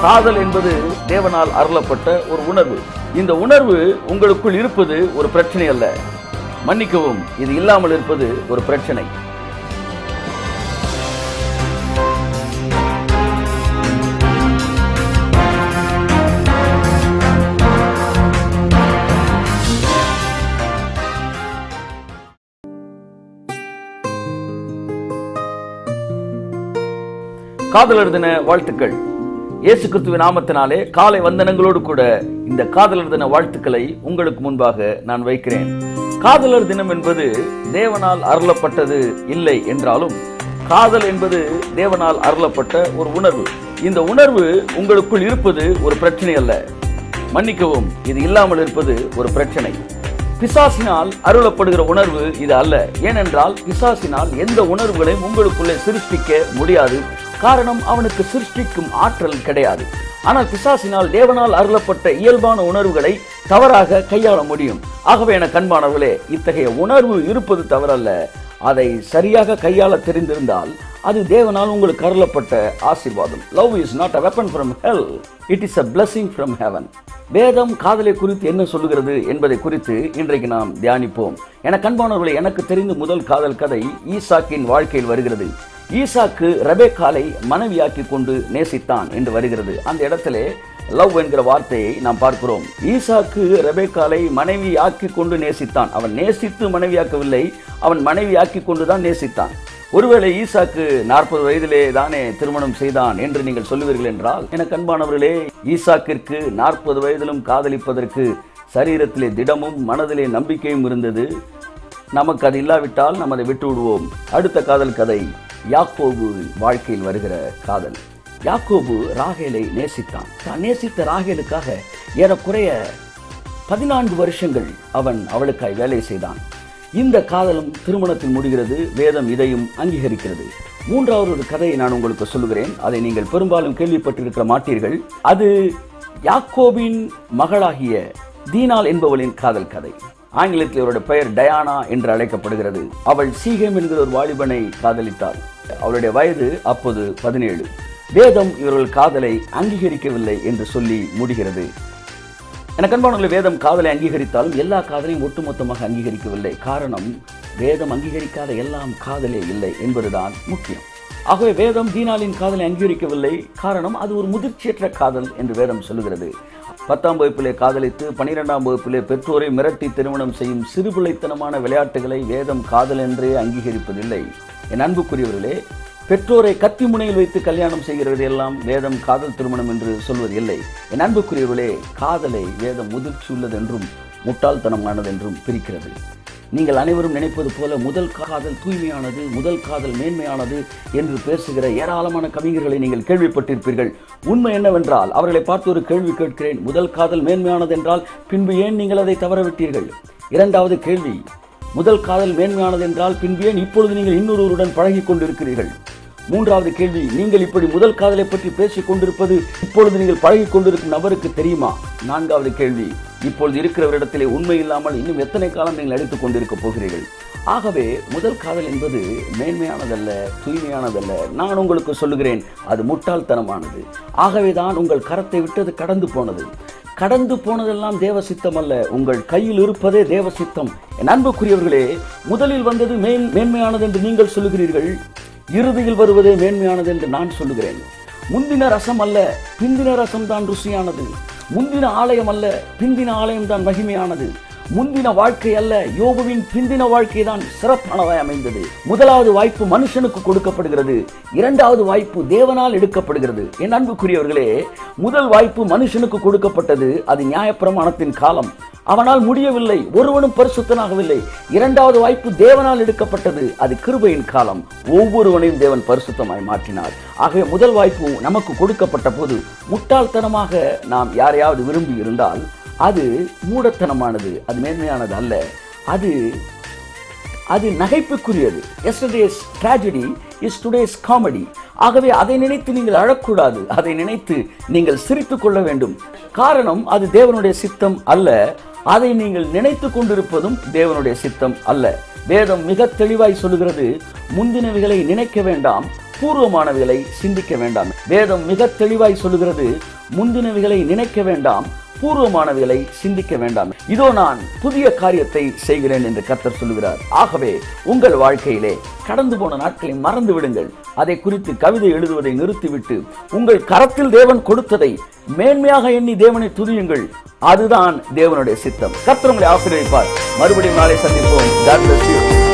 காதல் என்பது தேவனால் அருளப்பட்ட ஒரு உணர்வு இந்த உணர்வு உங்களுக்குள் இருப்பது ஒரு பிரச்சனை அல்ல மன்னிக்கவும் இது இல்லாமல் இருப்பது ஒரு பிரச்சனை காதலர் தின வாழ்த்துக்கள் இயேசு கிறிஸ்துவின் நாமத்தினாலே காலை வந்தனங்களோடு கூட இந்த காதலர் தின வாழ்த்துக்களை உங்களுக்கு முன்பாக நான் வைக்கிறேன் காதலர் தினம் என்பது தேவனால் அருளப்பட்டது இல்லை என்றாலும் காதல் என்பது தேவனால் அருளப்பட்ட ஒரு உணர்வு இந்த உணர்வு உங்களுக்குள் இருப்பது ஒரு பிரச்சனை அல்ல மன்னிக்கவும் இது இல்லாமல் இருப்பது ஒரு பிரச்சனை பிசாசினால் அருளப்படுகிற உணர்வு இது அல்ல ஏனென்றால் பிசாசினால் எந்த உணர்வுகளையும் உங்களுக்குள்ளே சிருஷ்டிக்க முடியாது காரணம் அவனுக்கு சிருஷ்டிக்கும் ஆற்றல் கிடையாது ஆனால் பிசாசினால் தேவனால் அருளப்பட்ட இயல்பான உணர்வுகளை தவறாக கையாள முடியும் ஆகவே என கண்பானவர்களே இத்தகைய உணர்வு இருப்பது தவறல்ல அதை சரியாக கையாள தெரிந்திருந்தால் அது தேவனால் உங்களுக்கு அருளப்பட்ட ஆசீர்வாதம் love is not a weapon from hell it is a blessing from heaven வேதம் காதலை குறித்து என்ன சொல்லுகிறது என்பதை குறித்து இன்றைக்கு நாம் தியானிப்போம் என கண்பானவர்களை எனக்கு தெரிந்த முதல் காதல் கதை ஈசாக்கின் வாழ்க்கையில் வருகிறது ஈசாக்கு ரெபேக்காலை மனைவியாக்கி கொண்டு நேசித்தான் என்று வருகிறது அந்த இடத்திலே லவ் என்கிற வார்த்தையை நாம் பார்க்கிறோம் ஈசாக்கு ரெபேக்காலை மனைவி ஆக்கி கொண்டு நேசித்தான் அவன் நேசித்து மனைவியாக்கவில்லை அவன் மனைவி ஆக்கி கொண்டுதான் நேசித்தான் ஒருவேளை ஈசாக்கு நாற்பது வயதிலே தானே திருமணம் செய்தான் என்று நீங்கள் சொல்லுவீர்கள் என்றால் எனக்கு அன்பானவர்களே ஈசாக்கிற்கு நாற்பது வயதிலும் காதலிப்பதற்கு சரீரத்திலே திடமும் மனதிலே நம்பிக்கையும் இருந்தது நமக்கு அது இல்லாவிட்டால் நாம் அதை விட்டு விடுவோம் அடுத்த காதல் கதை யாக்கோபு வாழ்க்கையில் வருகிற காதல் யாக்கோபு ராகேலை நேசித்தான் தான் நேசித்த ராகேலுக்காக ஏறக்குறைய பதினான்கு வருஷங்கள் அவன் அவளுக்காய் வேலை செய்தான் இந்த காதலும் திருமணத்தில் முடிகிறது வேதம் இதையும் அங்கீகரிக்கிறது மூன்றாவது ஒரு கதையை நான் உங்களுக்கு சொல்லுகிறேன் அதை நீங்கள் பெரும்பாலும் கேள்விப்பட்டிருக்கிற மாட்டீர்கள் அது யாக்கோபின் மகளாகிய தீனாள் என்பவளின் காதல் கதை ஆங்கிலத்தில் அவருடைய பெயர் டயானா என்று அழைக்கப்படுகிறது அவள் சீகேம் என்கிற ஒரு வாலிபனை காதலித்தாள் அவளுடைய வயது அப்போது பதினேழு வேதம் இவர்கள் காதலை அங்கீகரிக்கவில்லை என்று சொல்லி முடிகிறது எனக்கு அன்பானவர்களே வேதம் காதலை அங்கீகரித்தாலும் எல்லா காதலையும் ஒட்டுமொத்தமாக அங்கீகரிக்கவில்லை காரணம் வேதம் அங்கீகரிக்காத எல்லாம் காதலே இல்லை என்பதுதான் முக்கியம் ஆகவே வேதம் தீனாலின் காதலை அங்கீகரிக்கவில்லை காரணம் அது ஒரு முதிர்ச்சியற்ற காதல் என்று வேதம் சொல்லுகிறது பத்தாம் வகுப்பிலே காதலித்து பனிரெண்டாம் வகுப்பிலே பெற்றோரை மிரட்டி திருமணம் செய்யும் சிறுபிள்ளைத்தனமான விளையாட்டுகளை வேதம் காதல் என்றே அங்கீகரிப்பதில்லை என் அன்புக்குரியவர்களே பெற்றோரை கத்தி முனையில் வைத்து கல்யாணம் செய்கிறது எல்லாம் வேதம் காதல் திருமணம் என்று சொல்வது இல்லை என் அன்புக்குரியவர்களே காதலை வேதம் முதிர்ச்சி உள்ளதென்றும் முட்டாள்தனமானதென்றும் பிரிக்கிறது நீங்கள் அனைவரும் நினைப்பது போல முதல் காதல் தூய்மையானது முதல் காதல் மேன்மையானது என்று பேசுகிற ஏராளமான கவிஞர்களை நீங்கள் கேள்விப்பட்டிருப்பீர்கள் உண்மை என்னவென்றால் அவர்களை பார்த்து ஒரு கேள்வி கேட்கிறேன் முதல் காதல் மேன்மையானது என்றால் பின்பு ஏன் நீங்கள் அதை தவறவிட்டீர்கள் இரண்டாவது கேள்வி முதல் காதல் மேன்மையானது என்றால் பின்பு ஏன் இப்பொழுது நீங்கள் இன்னொருவருடன் பழகிக் கொண்டிருக்கிறீர்கள் மூன்றாவது கேள்வி நீங்கள் இப்படி முதல் காதலை பற்றி பேசிக் கொண்டிருப்பது இப்பொழுது நீங்கள் பழகிக் கொண்டிருக்கும் நபருக்கு தெரியுமா நான்காவது கேள்வி இப்பொழுது இருக்கிறவரிடத்திலே உண்மை இல்லாமல் இன்னும் எத்தனை காலம் நீங்கள் நடித்துக் கொண்டிருக்க போகிறீர்கள் ஆகவே முதல் காதல் என்பது மேன்மையானதல்ல தூய்மையானதல்ல நான் உங்களுக்கு சொல்லுகிறேன் அது முட்டாள்தனமானது ஆகவே தான் உங்கள் கரத்தை விட்டது கடந்து போனது கடந்து போனதெல்லாம் தேவ சித்தம் அல்ல உங்கள் கையில் இருப்பதே தேவ சித்தம் என் அன்புக்குரியவர்களே முதலில் வந்தது மேன் மேன்மையானது என்று நீங்கள் சொல்லுகிறீர்கள் இறுதியில் வருவதே மேன்மையானது என்று நான் சொல்லுகிறேன் முந்தின ரசம் அல்ல பிந்தின ரசம் தான் ருசியானது முந்தின ஆலயம் அல்ல பிந்தின ஆலயம் தான் மகிமையானது முந்தின வாழ்க்கை அல்ல யோபுவின் பிந்தின வாழ்க்கை தான் சிறப்பானதாய் அமைந்தது முதலாவது வாய்ப்பு மனுஷனுக்கு கொடுக்கப்படுகிறது இரண்டாவது வாய்ப்பு தேவனால் எடுக்கப்படுகிறது என் அன்புக்குரியவர்களே முதல் வாய்ப்பு மனுஷனுக்கு கொடுக்கப்பட்டது அது நியாயப்பிரமாணத்தின் காலம் அவனால் முடியவில்லை ஒருவனும் பரிசுத்தனாகவில்லை இரண்டாவது வாய்ப்பு தேவனால் எடுக்கப்பட்டது அது கிருபையின் காலம் ஒவ்வொருவனையும் தேவன் பரிசுத்தமாய் மாற்றினார் ஆகவே முதல் வாய்ப்பு நமக்கு கொடுக்கப்பட்ட போது முட்டாள்தனமாக நாம் யாரையாவது விரும்பி இருந்தால் அது மூடத்தனமானது அது மேன்மையானது அல்ல அது அது நகைப்புக்குரியது yesterday's tragedy is today's comedy ஆகவே அதை நினைத்து நீங்கள் அழக்கூடாது அதை நினைத்து நீங்கள் சிரித்துக் கொள்ள வேண்டும் காரணம் அது தேவனுடைய சித்தம் அல்ல அதை நீங்கள் நினைத்து கொண்டிருப்பதும் தேவனுடைய சித்தம் அல்ல வேதம் மிக தெளிவாய் சொல்லுகிறது முந்தினவைகளை நினைக்க வேண்டாம் பூர்வமானவைகளை சிந்திக்க வேண்டாம் வேதம் மிக தெளிவாய் சொல்லுகிறது முந்தினவைகளை நினைக்க வேண்டாம் பூர்வமானவைகளை சிந்திக்க வேண்டாம் இதோ நான் புதிய காரியத்தை செய்கிறேன் என்று கர்த்தர் சொல்லுகிறார் ஆகவே உங்கள் வாழ்க்கையிலே கடந்து போன நாட்களை மறந்து விடுங்கள் அதை குறித்து கவிதை எழுதுவதை நிறுத்திவிட்டு உங்கள் கரத்தில் தேவன் கொடுத்ததை மேன்மையாக எண்ணி தேவனை துதியுங்கள் அதுதான் தேவனுடைய சித்தம் கர்த்தர் உங்களை ஆசீர்வதிப்பார் மறுபடியும் நாளை சந்திப்போம் God bless you.